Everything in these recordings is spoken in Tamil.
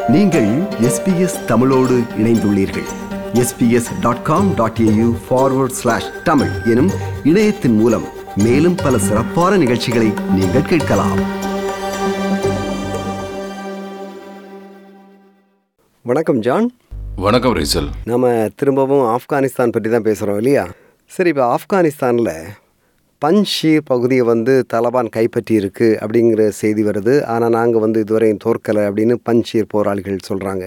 நீங்கள் எஸ்பிஎஸ் தமிழோடு இணைந்துள்ளீர்கள் SBS dot com dot AU forward slash Tamil எனும் இணையத்தின் மூலம் மேலும் பல சிறப்பான நிகழ்ச்சிகளை நீங்கள் கேட்கலாம் வணக்கம் ஜான் வணக்கம் ரைசல் நம்ம திரும்பவும் ஆப்கானிஸ்தான் பற்றி தான் பேசுகிறோம் இல்லையா சரி இப்போ ஆப்கானிஸ்தானில் பன்ஷீர் பகுதியை வந்து தலபான் கைப்பற்றி இருக்கு அப்படிங்கிற செய்தி வருது ஆனால் நாங்கள் வந்து இதுவரையும் தோற்கலை அப்படின்னு பன்ஷீர் போராளிகள் சொல்கிறாங்க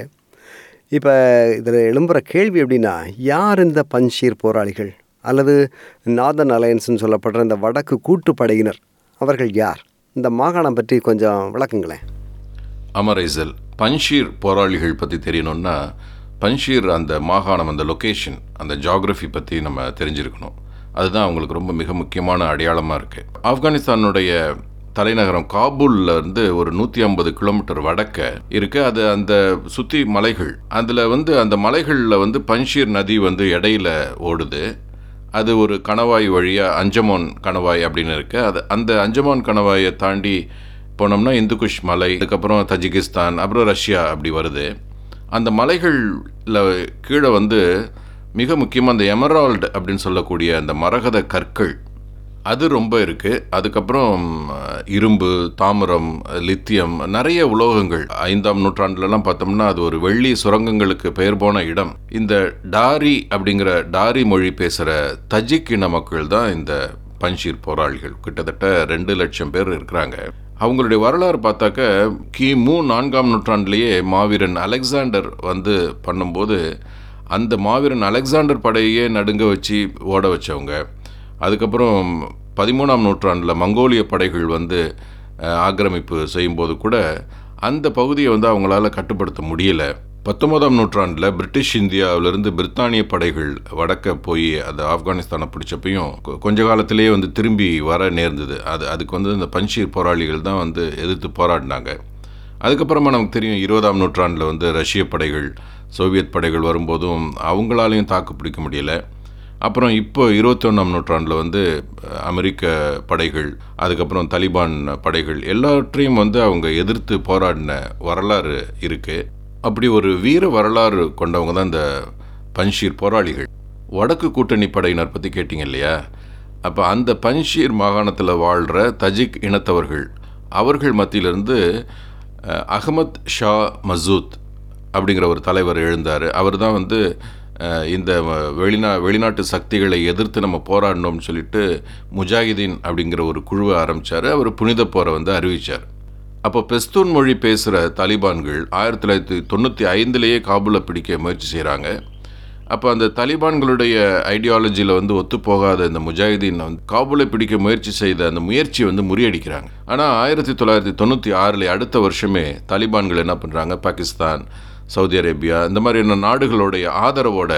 இப்போ இதில் எழும்புகிற கேள்வி எப்படின்னா யார் இந்த பன்ஷீர் போராளிகள் அல்லது நார்தன் அலையன்ஸ்னு சொல்லப்படுற இந்த வடக்கு கூட்டுப்படையினர் அவர்கள் யார் இந்த மாகாணம் பற்றி கொஞ்சம் விளக்குங்களேன் ஆமாம் ரைசல் பன்ஷீர் போராளிகள் பற்றி தெரியணும்னா பன்ஷீர் அந்த மாகாணம் அந்த லொக்கேஷன் அந்த ஜாகிரஃபி பற்றி நம்ம தெரிஞ்சிருக்கணும் அதுதான் அவங்களுக்கு ரொம்ப மிக முக்கியமான அடையாளமாக இருக்குது ஆப்கானிஸ்தானுடைய தலைநகரம் காபூல்ல இருந்து ஒரு நூற்றி ஐம்பது கிலோமீட்டர் வடக்க இருக்கு அது அந்த சுற்றி மலைகள் அதில் வந்து அந்த மலைகளில் வந்து பன்ஷீர் நதி வந்து இடையில ஓடுது அது ஒரு கணவாய் வழியாக அஞ்சமான் கணவாய் அப்படின்னு இருக்கு அது அந்த அஞ்சமான் கணவாயை தாண்டி போனோம்னா இந்துகுஷ் மலை அதுக்கப்புறம் தஜிகிஸ்தான் அப்புறம் ரஷ்யா அப்படி வருது அந்த மலைகளில் கீழே வந்து மிக முக்கியமாக அந்த எமரால்டு அப்படின்னு சொல்லக்கூடிய அந்த மரகத கற்கள் அது ரொம்ப இருக்குது அதுக்கப்புறம் அஹ், இரும்பு தாமிரம் லித்தியம் நிறைய உலோகங்கள் ஐந்தாம் நூற்றாண்டுலலாம் பார்த்தோம்னா அது ஒரு வெள்ளி சுரங்கங்களுக்கு பெயர் போன இடம் இந்த டாரி அப்படிங்கிற டாரி மொழி பேசுகிற தஜிக் இன மக்கள் தான் இந்த பன்ஷீர் போராளிகள் கிட்டத்தட்ட ரெண்டு லட்சம் பேர் இருக்கிறாங்க அவங்களுடைய வரலாறு பார்த்தாக்க கிமு நான்காம் நூற்றாண்டிலேயே மாவீரன் அலெக்சாண்டர் வந்து பண்ணும்போது அந்த மாவீரன் அலெக்சாண்டர் படையே நடுங்க வச்சு ஓட வச்சவங்க அதுக்கப்புறம் பதிமூணாம் நூற்றாண்டில் மங்கோலிய படைகள் வந்து அஹ், ஆக்கிரமிப்பு செய்யும்போது கூட அந்த பகுதியை வந்து அவங்களால கட்டுப்படுத்த முடியல பத்தொன்பதாம் நூற்றாண்டில் பிரிட்டிஷ் இந்தியாவிலிருந்து பிரித்தானிய படைகள் வடக்க போய் அது ஆப்கானிஸ்தானை பிடிச்சப்பையும் கொ- கொஞ்ச காலத்திலேயே வந்து திரும்பி வர நேர்ந்தது அது அதுக்கு வந்து இந்த பன்ஷீர் போராளிகள் தான் வந்து எதிர்த்து போராடினாங்க அதுக்கப்புறமா நமக்கு தெரியும் இருபதாம் நூற்றாண்டில் வந்து ரஷ்ய படைகள் சோவியத் படைகள் வரும்போதும் அவங்களாலையும் தாக்கு பிடிக்க முடியல அப்புறம் இப்போ இருபத்தொன்னாம் நூற்றாண்டில் வந்து அஹ், அமெரிக்க படைகள் அதுக்கப்புறம் தலிபான் படைகள் எல்லாவற்றையும் வந்து அவங்க எதிர்த்து போராடின வரலாறு இருக்குது அப்படி ஒரு வீர வரலாறு கொண்டவங்க தான் இந்த பன்ஷீர் போராளிகள் வடக்கு கூட்டணி படையினர் பற்றி கேட்டிங்க இல்லையா அப்போ அந்த பன்ஷீர் மாகாணத்தில் வாழ்கிற தஜிக் இனத்தவர்கள் அவர்கள் மத்தியிலிருந்து அஹ், அகமத் ஷா மசூத் அப்படிங்கிற ஒரு தலைவர் எழுந்தார் அவர் தான் வந்து அஹ், இந்த வ- வெளிநா வெளிநாட்டு சக்திகளை எதிர்த்து நம்ம போராடணும்னு சொல்லிட்டு முஜாஹிதீன் அப்படிங்கிற ஒரு குழுவை ஆரம்பித்தார் அவர் புனித போரை வந்து அறிவித்தார் அப்போ பெஸ்தூன் மொழி பேசுகிற தாலிபான்கள் ஆயிரத்தி தொள்ளாயிரத்தி தொண்ணூற்றி ஐந்துலேயே காபூலை பிடிக்க முயற்சி செய்கிறாங்க அப்போ அந்த தாலிபான்களுடைய ஐடியாலஜியில் வந்து ஒத்துப்போகாத இந்த முஜாஹிதீன் வந்து காபூலை பிடிக்க முயற்சி செய்த அந்த முயற்சியை வந்து முறியடிக்கிறாங்க ஆனால் ஆயிரத்தி தொள்ளாயிரத்தி தொண்ணூற்றி ஆறில் அடுத்த வருஷமே தாலிபான்கள் என்ன பண்ணுறாங்க பாகிஸ்தான் சவுதி அரேபியா இந்த மாதிரியான நாடுகளுடைய ஆதரவோட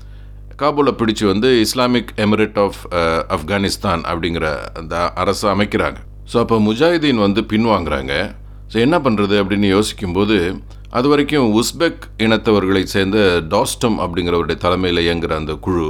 காபூலை பிடிச்சு வந்து Islamic emirate of uh, Afghanistan அப்படிங்கிற அந்த அரசை அமைக்கிறாங்க ஸோ அப்போ முஜாஹிதீன் வந்து பின்வாங்குறாங்க ஸோ என்ன பண்ணுறது அப்படின்னு யோசிக்கும்போது அது வரைக்கும் உஸ்பெக் இனத்தவர்களை சேர்ந்த டாஸ்டம் அப்படிங்கிறவருடைய தலைமையில் இயங்குற அந்த குழு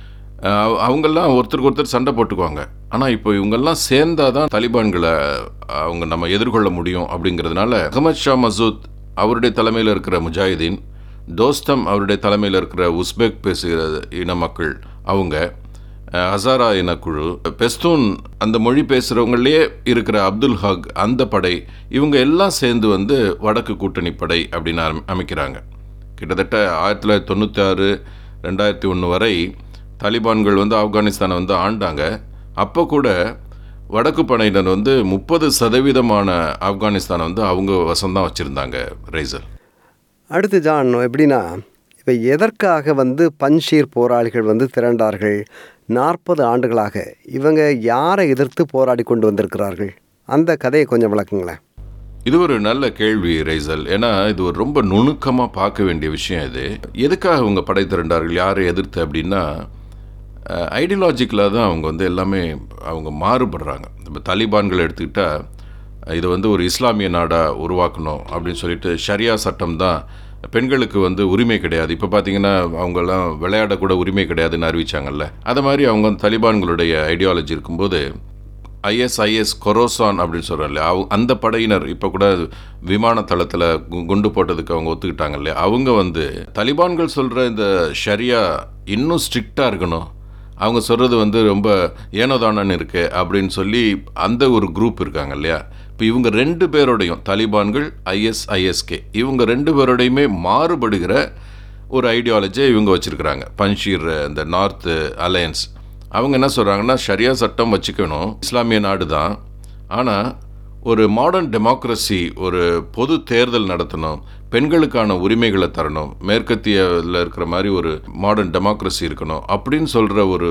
அஹ், அவங்கெல்லாம் ஒருத்தருக்கு ஒருத்தர் சண்டை போட்டுக்குவாங்க ஆனால் இப்போ இவங்கெல்லாம் சேர்ந்தாதான் தான் தாலிபான்களை அவங்க நம்ம எதிர்கொள்ள முடியும் அப்படிங்கிறதுனால அகமது ஷா மசூத் அவருடைய தலைமையில் இருக்கிற முஜாஹிதீன் தோஸ்தம் அவருடைய தலைமையில் இருக்கிற உஸ்பெக் பேசுகிற இன மக்கள் அவங்க அஹ், ஹசாரா இனக்குழு பெஸ்தூன் அந்த மொழி பேசுகிறவங்களே இருக்கிற அப்துல் ஹக் அந்த படை இவங்க எல்லாம் சேர்ந்து வந்து வடக்கு கூட்டணி படை அப்படின்னு அமை- அமைக்கிறாங்க கிட்டத்தட்ட ஆயிரத்தி தொள்ளாயிரத்தி தொண்ணூற்றி ஆறு ரெண்டாயிரத்தி ஒன்று வரை தாலிபான்கள் வந்து ஆப்கானிஸ்தானை வந்து ஆண்டாங்க அப்போ கூட வடக்கு படையினர் வந்து முப்பது சதவீதமான ஆப்கானிஸ்தானை வந்து அவங்க வசம்தான் வச்சுருந்தாங்க ரைசல் அடுத்து ஜான் எப்படின்னா இப்போ எதற்காக வந்து பன்ஷீர் போராளிகள் வந்து திரண்டார்கள் நாற்பது ஆண்டுகளாக இவங்க யாரை எதிர்த்து போராடி கொண்டு வந்திருக்கிறார்கள் அந்த கதையை கொஞ்சம் விளக்குங்களேன் இது ஒரு நல்ல கேள்வி ரைசல் ஏன்னா இது ஒரு ரொம்ப நுணுக்கமாக பார்க்க வேண்டிய விஷயம் இது எதுக்காக அவங்க படை திரண்டார்கள் யாரை எதிர்த்து அப்படின்னா ஐடியாலஜிக்கலாக தான் அவங்க வந்து எல்லாமே அவங்க மாறுபடுறாங்க இப்போ தலிபான்கள் எடுத்துக்கிட்டால் இது வந்து ஒரு இஸ்லாமிய நாடாக உருவாக்கணும் அப்படின்னு சொல்லிட்டு ஷரியா சட்டம் தான் பெண்களுக்கு வந்து உரிமை கிடையாது இப்போ பார்த்தீங்கன்னா அவங்கெல்லாம் விளையாடக்கூட உரிமை கிடையாதுன்னு அறிவிச்சாங்கல்ல அது மாதிரி அவங்க தலிபான்களுடைய ஐடியாலஜி இருக்கும்போது ஐஎஸ்ஐஎஸ் கொரோசான் அப்படின்னு சொல்கிறோம் இல்லையா அவங்க அந்த படையினர் இப்போ கூட விமான தளத்தில் கு- குண்டு போட்டதுக்கு அவங்க ஒத்துக்கிட்டாங்க இல்லையா அவங்க வந்து தலிபான்கள் சொல்கிற இந்த ஷரியா இன்னும் ஸ்ட்ரிக்டாக இருக்கணும் அவங்க சொல்கிறது வந்து ரொம்ப ஏனோதானன்னு இருக்கு அப்படின்னு சொல்லி அந்த ஒரு குரூப் இருக்காங்க இல்லையா இப்போ இவங்க ரெண்டு பேரோடையும் தலிபான்கள் ஐஎஸ்ஐஎஸ்கே இவங்க ரெண்டு பேரோடையுமே மாறுபடுகிற ஒரு ஐடியாலஜியை இவங்க வச்சுருக்கிறாங்க பன்ஷீர் இந்த நார்த் அலையன்ஸ் அவங்க என்ன சொல்கிறாங்கன்னா ஷரியா சட்டம் வச்சுக்கணும் இஸ்லாமிய நாடு தான் ஆனால் ஒரு மாடர்ன் டெமோக்ரஸி ஒரு பொது தேர்தல் நடத்தணும் பெண்களுக்கான உரிமைகளை தரணும் மேற்கத்தியில் இருக்கிற மாதிரி ஒரு மாடர்ன் டெமோக்ரஸி இருக்கணும் அப்படின்னு சொல்கிற ஒரு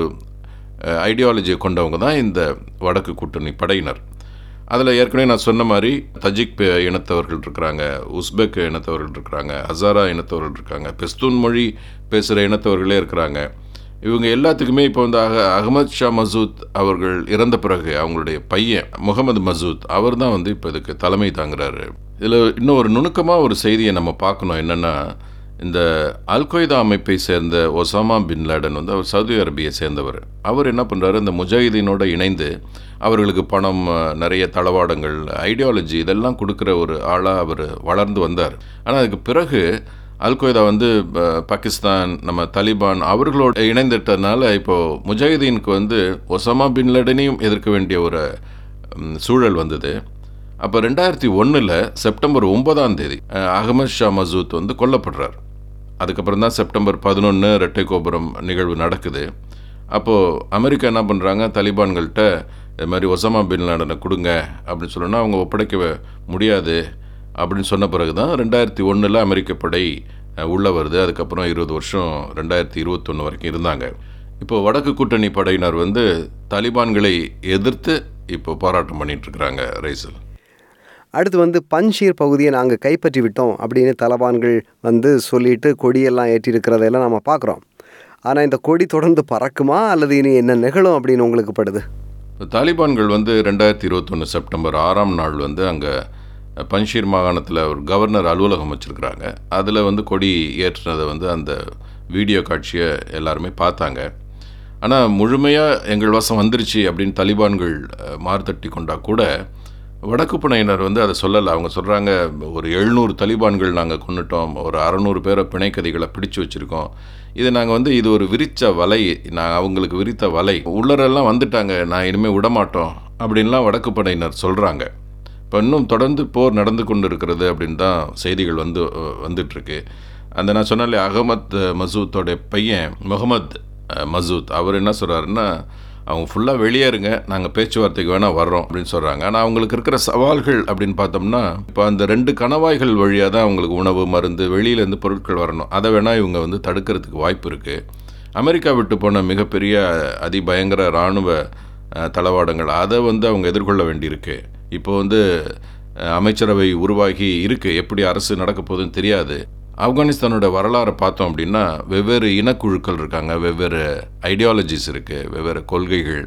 ஐடியாலஜியை கொண்டவங்க தான் இந்த வடக்கு கூட்டணி படையினர் அதில் ஏற்கனவே நான் சொன்ன மாதிரி தஜிக் பே- இனத்தவர்கள் இருக்கிறாங்க உஸ்பெக் இனத்தவர்கள் இருக்கிறாங்க ஹசாரா இனத்தவர்கள் இருக்காங்க பெஸ்தூன் மொழி பேசுகிற இனத்தவர்களே இருக்கிறாங்க இவங்க எல்லாத்துக்குமே இப்போ வந்து அக அகமது ஷா மசூத் அவர்கள் இறந்த பிறகு அவங்களுடைய பையன் முகமது மசூத் அவர் தான் வந்து இப்போ இதுக்கு தலைமை தாங்குறாரு இதில் இன்னும் ஒரு நுணுக்கமாக ஒரு செய்தியை நம்ம பார்க்கணும் என்னென்னா இந்த அல்கொய்தா அமைப்பை சேர்ந்த ஒசாமா பின் லேடன் வந்து அவர் சவுதி அரேபியை சேர்ந்தவர் அவர் என்ன பண்ணுறாரு இந்த முஜாஹிதீனோட இணைந்து அவர்களுக்கு பணம் அஹ், நிறைய தளவாடங்கள் ஐடியாலஜி இதெல்லாம் கொடுக்குற ஒரு ஆளாக அவர் வளர்ந்து வந்தார் ஆனால் அதுக்கு பிறகு அல்கொய்தா வந்து ப- பாகிஸ்தான் நம்ம தலிபான் அவர்களோட இணைந்துட்டதுனால இப்போது முஜாஹிதீனுக்கு வந்து ஒசாமா பின் லேடனையும் எதிர்க்க வேண்டிய ஒரு ம், சூழல் வந்தது அப்போ ரெண்டாயிரத்தி ஒன்றில் செப்டம்பர் ஒன்பதாம் தேதி அஹ், அகமது ஷா மசூத் வந்து கொல்லப்படுறார் அதுக்கப்புறம் தான் செப்டம்பர் பதினொன்று ரெட்டை கோபுரம் நிகழ்வு நடக்குது அப்போது அமெரிக்கா என்ன பண்ணுறாங்க தலிபான்கள்கிட்ட இது மாதிரி ஒசாமா பின் லாடனை கொடுங்க அப்படின்னு சொன்னோன்னா அவங்க ஒப்படைக்க முடியாது அப்படின்னு சொன்ன பிறகு தான் ரெண்டாயிரத்தி ஒன்றில் அமெரிக்க படை அஹ், உள்ள வருது அதுக்கப்புறம் இருபது வருஷம் ரெண்டாயிரத்தி இருபத்தொன்று வரைக்கும் இருந்தாங்க இப்போ வடக்கு கூட்டணி படையினர் வந்து தலிபான்களை எதிர்த்து இப்போ போராட்டம் பண்ணிட்டு இருக்கிறாங்க ரைசல் அடுத்து வந்து பன்ஷீர் பகுதியை நாங்கள் கைப்பற்றி விட்டோம் அப்படின்னு தலபான்கள் வந்து சொல்லிட்டு கொடியெல்லாம் ஏற்றிருக்கிறதெல்லாம் நம்ம பார்க்குறோம் ஆனால் இந்த கொடி தொடர்ந்து பறக்குமா அல்லது இனி என்ன நிகழும் அப்படின்னு உங்களுக்கு படுது தாலிபான்கள் வந்து ரெண்டாயிரத்தி இருபத்தொன்று செப்டம்பர் ஆறாம் நாள் வந்து அங்கே பன்ஷீர் மாகாணத்தில் ஒரு கவர்னர் அலுவலகம் வச்சுருக்கிறாங்க அதில் வந்து கொடி ஏற்றுனதை வந்து அந்த வீடியோ காட்சியை எல்லாருமே பார்த்தாங்க ஆனால் முழுமையாக எங்கள் வசம் வந்துருச்சு அப்படின்னு தலிபான்கள் அஹ், மார்த்தட்டி கொண்டா கூட வடக்கு படையினர் வந்து அதை சொல்லலை அவங்க சொல்கிறாங்க ஒரு எழுநூறு தலிபான்கள் நாங்கள் கொண்டுட்டோம் ஒரு அறநூறு பேரை பிணைக்கதிகளை பிடிச்சு வச்சுருக்கோம் இது நாங்கள் வந்து இது ஒரு விரிச்ச வலை நான் அவங்களுக்கு விரித்த வலை உள்ளரெல்லாம் வந்துட்டாங்க நான் இனிமேல் விடமாட்டோம் அப்படின்லாம் வடக்கு படையினர் சொல்கிறாங்க இப்போ இன்னும் தொடர்ந்து போர் நடந்து கொண்டு இருக்கிறது அப்படின்னு தான் செய்திகள் வந்து அஹ், வந்துட்டுருக்கு அந்த நான் சொன்னாலே அகமத் மசூத்தோட பையன் முகமது அஹ், மசூத் அவர் என்ன சொல்கிறாருன்னா அவங்க ஃபுல்லாக வெளியேறுங்க நாங்கள் பேச்சுவார்த்தைக்கு வேணால் வர்றோம் அப்படின்னு சொல்கிறாங்க ஆனால் அவங்களுக்கு இருக்கிற சவால்கள் அப்படின்னு பார்த்தோம்னா இப்போ அந்த ரெண்டு கணவாய்கள் வழியாக தான் அவங்களுக்கு உணவு மருந்து வெளியிலேருந்து பொருட்கள் வரணும் அதை வேணால் இவங்க வந்து தடுக்கிறதுக்கு வாய்ப்பு இருக்குது அமெரிக்கா விட்டு போன மிகப்பெரிய அதிபயங்கர இராணுவ அஹ், தளவாடங்கள் அதை வந்து அவங்க எதிர்கொள்ள வேண்டியிருக்கு இப்போ வந்து அஹ், அமைச்சரவை உருவாகி இருக்குது எப்படி அரசு நடக்க போகுதுன்னு தெரியாது ஆப்கானிஸ்தானோட வரலாறை பார்த்தோம் அப்படின்னா வெவ்வேறு இனக்குழுக்கள் இருக்காங்க வெவ்வேறு ஐடியாலஜிஸ் இருக்குது வெவ்வேறு கொள்கைகள்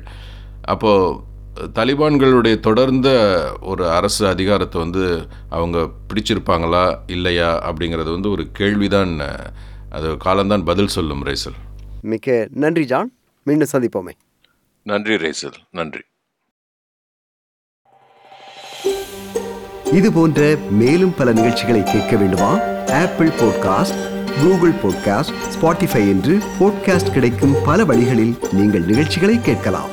அப்போது தலிபான்களுடைய தொடர்ந்த ஒரு அரசு அதிகாரத்தை வந்து அவங்க பிடிச்சிருப்பாங்களா இல்லையா அப்படிங்கிறது வந்து ஒரு கேள்விதான் அஹ், அது காலம்தான் பதில் சொல்லும் ரேசல் மிக்க நன்றி ஜான் மீண்டும் சந்திப்போமே நன்றி ரேசல் நன்றி இது போன்ற மேலும் பல நிகழ்ச்சிகளை கேட்க வேண்டுமா Apple podcast Google podcast Spotify என்று பாட்காஸ்ட் கிடைக்கும் பல வழிகளில் நீங்கள் நிகழ்ச்சிகளை கேட்கலாம்